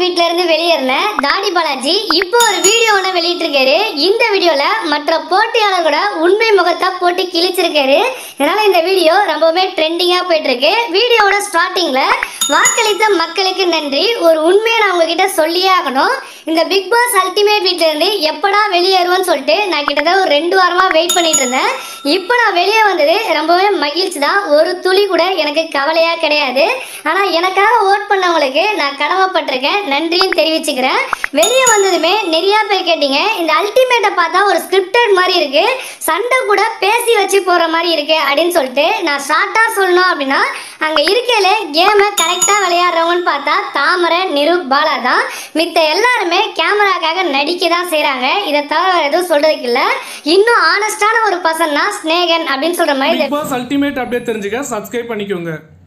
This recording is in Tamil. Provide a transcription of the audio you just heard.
வீட்ல இருந்து வெளியேறின தாடி பாலாஜி இப்போ ஒரு வீடியோ ஒன்று வெளியிட்டிருக்காரு இந்த வீடியோல மற்ற போட்டியாளர்களோட உண்மை முகத்தை போட்டு கிழிச்சிருக்காரு இதனால இந்த வீடியோ ரொம்பவுமே ட்ரெண்டிங்கா போயிட்டு இருக்கு வீடியோவோட ஸ்டார்டிங்ல வாக்களித்த மக்களுக்கு நன்றி ஒரு உண்மையை நான் உங்ககிட்ட சொல்லியே ஆகணும் இந்த பிக் பாஸ் அல்டிமேட் வீட்ல இருந்து எப்படா வெளியேறுவோன்னு சொல்லிட்டு நான் கிட்டத்தட்ட ஒரு ரெண்டு வாரமா வெயிட் பண்ணிட்டு இருந்தேன் இப்போ நான் வெளியே வந்தது ரொம்பவே மகிழ்ச்சி தான் ஒரு துளி கூட எனக்கு கவலையா கிடையாது ஆனா எனக்காக ஓட் பண்ணவங்களுக்கு நான் கடமைப்பட்டிருக்கேன் நன்றியும் தெரிவிச்சுக்கிறேன் வெளியே வந்ததுமே நிறைய பேர் கேட்டீங்க இந்த அல்டிமேட்டை பார்த்தா ஒரு ஸ்கிரிப்டட் மாதிரி இருக்கு சண்டை கூட பேசி வச்சு போற மாதிரி இருக்கு அப்படின்னு சொல்லிட்டு நான் ஷார்ட்டா சொல்லணும் அப்படின்னா அங்க இருக்கையில கேமை கரெக்டா விளையாடுறவங்கன்னு பார்த்தா தாமரை நிரு பாலா தான் மித்த எல்லாருமே கேமராக்காக நடிக்க தான் செய்றாங்க இதை தவிர வேற எதுவும் சொல்றதுக்கு இல்ல இன்னும் ஆனஸ்டான ஒரு பர்சன்னா ஸ்னேகன் அப்படின்னு சொல்ற மாதிரி பிக் பாஸ் அல்டிமேட் அப்டேட் தெரிஞ்சுக்க சப்ஸ்கிரைப் பண்ணிக்கோங்க